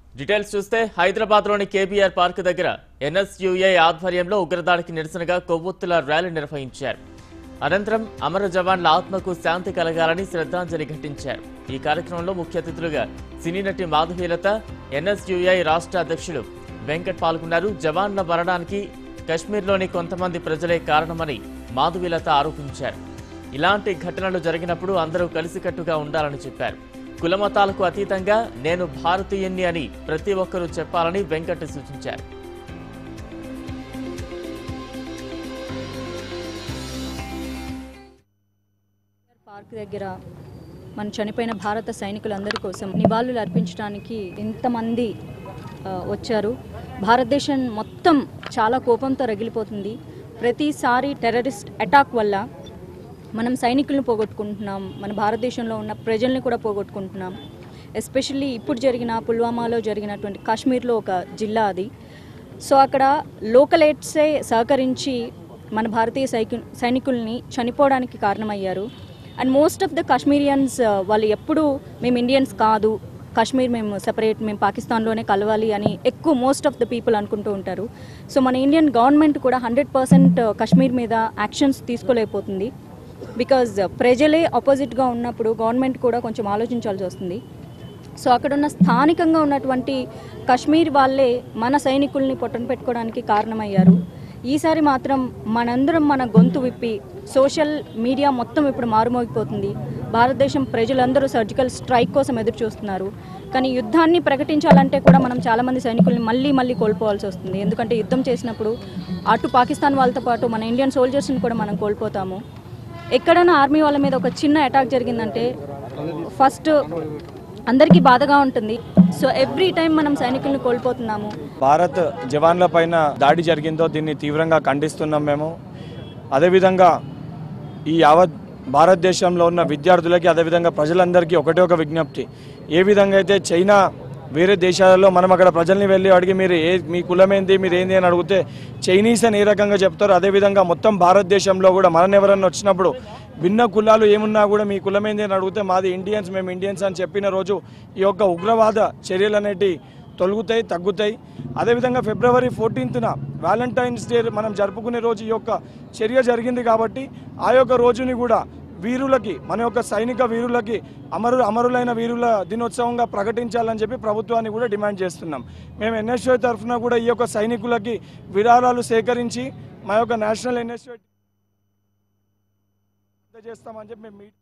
details చూస్తే హైదరాబాద్ లోని KBR park దగ్గర ఎన్ఎస్యుఐ ఆధ్వర్యంలో ఉగ్రదాడికి నిరసనగా కొవ్వొత్తుల ర్యాలీ నిర్వహించారు అనంతరం అమర జవాన్ల ఆత్మకు శాంతి కలగాలని శ్రద్ధాంజలి ఘటించారు ఈ కార్యక్రమంలో ముఖ్య అతిథులుగా సినీ నటి మాధవీలత ఎన్ఎస్యుఐ రాష్ట్ర అధ్యక్షులు వెంకట్ పాల్గొన్నారు జవాన్ల మరణానికి కశ్మీర్లోని కొంతమంది ప్రజలే కారణమని మాధవీలత ఆరోపించారు ఇలాంటి ఘటనలు జరిగినప్పుడు అందరూ కలిసికట్టుగా ఉండాలని చెప్పారు కులమతాలకు అతీతంగా నేను భారతీయుణ్ణి అని ప్రతి ఒక్కరూ చెప్పాలని వెంకట్ సూచించారు పార్క్ దగ్గర మన చనిపోయిన భారత సైనికులందరి కోసం నివాళులు అర్పించడానికి ఇంతమంది ఆ, వచ్చారు భారతదేశం మొత్తం చాలా కోపంతో రగిలిపోతుంది ప్రతిసారి టెర్రరిస్ట్ అటాక్ వల్ల మనం సైనికులను పోగొట్టుకుంటున్నాం మన భారతదేశంలో ఉన్న ప్రజల్ని కూడా పోగొట్టుకుంటున్నాం ఎస్పెషల్లీ ఇప్పుడు జరిగిన పుల్వామాలో జరిగినటువంటి కాశ్మీర్లో ఒక జిల్లా అది సో అక్కడ లోకల్ ఎయిడ్సే సహకరించి మన భారతీయ సైకి సైనికుల్ని చనిపోవడానికి కారణమయ్యారు and most of the Kashmirians వాళ్ళు ఎప్పుడు మేము ఇండియన్స్ కాదు కాశ్మీర్ మేము సెపరేట్ మేము పాకిస్తాన్లోనే కలవాలి అని ఎక్కువ మోస్ట్ ఆఫ్ ద పీపుల్ అనుకుంటూ ఉంటారు సో మన ఇండియన్ గవర్నమెంట్ కూడా హండ్రెడ్ పర్సెంట్ కాశ్మీర్ మీద యాక్షన్స్ తీసుకోలేకపోతుంది బికాజ్ ప్రజలే ఆపోజిట్గా ఉన్నప్పుడు గవర్నమెంట్ కూడా కొంచెం ఆలోచించాల్సి వస్తుంది సో అక్కడ ఉన్న స్థానికంగా ఉన్నటువంటి కశ్మీర్ వాళ్ళే మన సైనికుల్ని పొట్టన పెట్టుకోవడానికి కారణమయ్యారు ఈసారి మాత్రం మనందరం మన గొంతు విప్పి సోషల్ మీడియా మొత్తం ఇప్పుడు మారుమోగిపోతుంది భారతదేశం ప్రజలందరూ సర్జికల్ స్ట్రైక్ కోసం ఎదురు చూస్తున్నారు కానీ యుద్ధాన్ని ప్రకటించాలంటే కూడా మనం చాలామంది సైనికుల్ని మళ్ళీ మళ్ళీ కోల్పోవాల్సి వస్తుంది ఎందుకంటే యుద్ధం చేసినప్పుడు అటు పాకిస్తాన్ వాళ్ళతో పాటు మన ఇండియన్ సోల్జర్స్ని కూడా మనం కోల్పోతాము ఎక్కడైనా ఆర్మీ వాళ్ళ మీద ఒక చిన్న అటాక్ జరిగిందంటే ఫస్ట్ అందరికీ బాధగా ఉంటుంది సో ఎవ్రీ టైం మనం సైనికుల్ని కోల్పోతున్నాము భారత్ జవాన్ల పైన దాడి జరిగిందో దీన్ని తీవ్రంగా ఖండిస్తున్నాం మేము అదేవిధంగా ఈ యావత్ భారతదేశంలో ఉన్న విద్యార్థులకి అదేవిధంగా ప్రజలందరికీ ఒకటే ఒక విజ్ఞప్తి ఏ విధంగా అయితే చైనా వేరే దేశాలలో మనం అక్కడ ప్రజల్ని వెళ్ళి అడిగి మీరు ఏ మీ కులం ఏంది మీరు ఏంది అని అడిగితే చైనీస్ అని ఏ రకంగా చెప్తారో అదేవిధంగా మొత్తం భారతదేశంలో కూడా మనని ఎవరన్నా వచ్చినప్పుడు భిన్న కులాలు ఏమున్నా కూడా మీ కులం ఏంది అని అడిగితే మాది ఇండియన్స్ మేము ఇండియన్స్ అని చెప్పిన రోజు ఈ యొక్క ఉగ్రవాద చర్యలు అనేటి తొలుగుతాయి తగ్గుతాయి అదేవిధంగా ఫిబ్రవరి ఫోర్టీన్త్న వ్యాలంటైన్స్ డే మనం జరుపుకునే రోజు ఈ యొక్క చర్య జరిగింది కాబట్టి ఆ యొక్క రోజుని కూడా వీరులకి మన యొక్క సైనిక వీరులకి అమరు అమరులైన వీరుల దినోత్సవంగా ప్రకటించాలని చెప్పి ప్రభుత్వాన్ని కూడా డిమాండ్ చేస్తున్నాం మేము ఎన్ఎస్ఓ తరఫున కూడా ఈ యొక్క సైనికులకి విరాళాలు సేకరించి మా యొక్క నేషనల్ ఎన్ఎస్ఓ చేస్తామని చెప్పి మేము మీ-